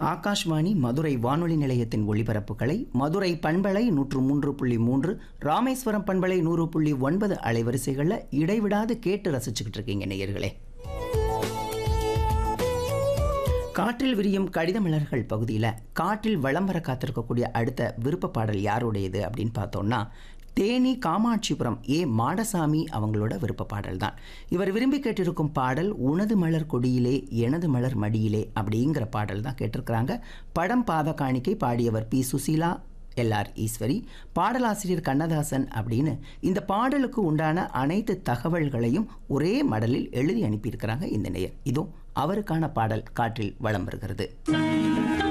ஆகாஷ்வாணி மதுரை வானொலி நிலையத்தின் ஒளிபரப்புகளை மதுரை பண்பலை நூற்று மூன்று புள்ளி மூன்று ராமேஸ்வரம் பண்பலை நூறு புள்ளி ஒன்பது அலைவரிசைகளில் இடைவிடாது கேட்டு ரசிச்சுக்கிட்டு இருக்கீங்க நேயர்களே காற்றில் விரியும் கடித மலர்கள் பகுதியில் காற்றில் வளம் வர காத்திருக்கக்கூடிய அடுத்த விருப்ப பாடல் யாருடையது அப்படின்னு பார்த்தோம்னா தேனி காமாட்சிபுரம் ஏ மாடசாமி அவங்களோட விருப்ப பாடல் தான் இவர் விரும்பி கேட்டிருக்கும் பாடல் உனது மலர் கொடியிலே எனது மலர் மடியிலே அப்படிங்கிற பாடல் தான் கேட்டிருக்கிறாங்க படம் பாத காணிக்கை பாடியவர் பி சுசீலா எல்ஆர் ஈஸ்வரி பாடலாசிரியர் கண்ணதாசன் அப்படின்னு இந்த பாடலுக்கு உண்டான அனைத்து தகவல்களையும் ஒரே மடலில் எழுதி அனுப்பியிருக்கிறாங்க இந்த நேயர் இதோ அவருக்கான பாடல் காற்றில் வலம் வருகிறது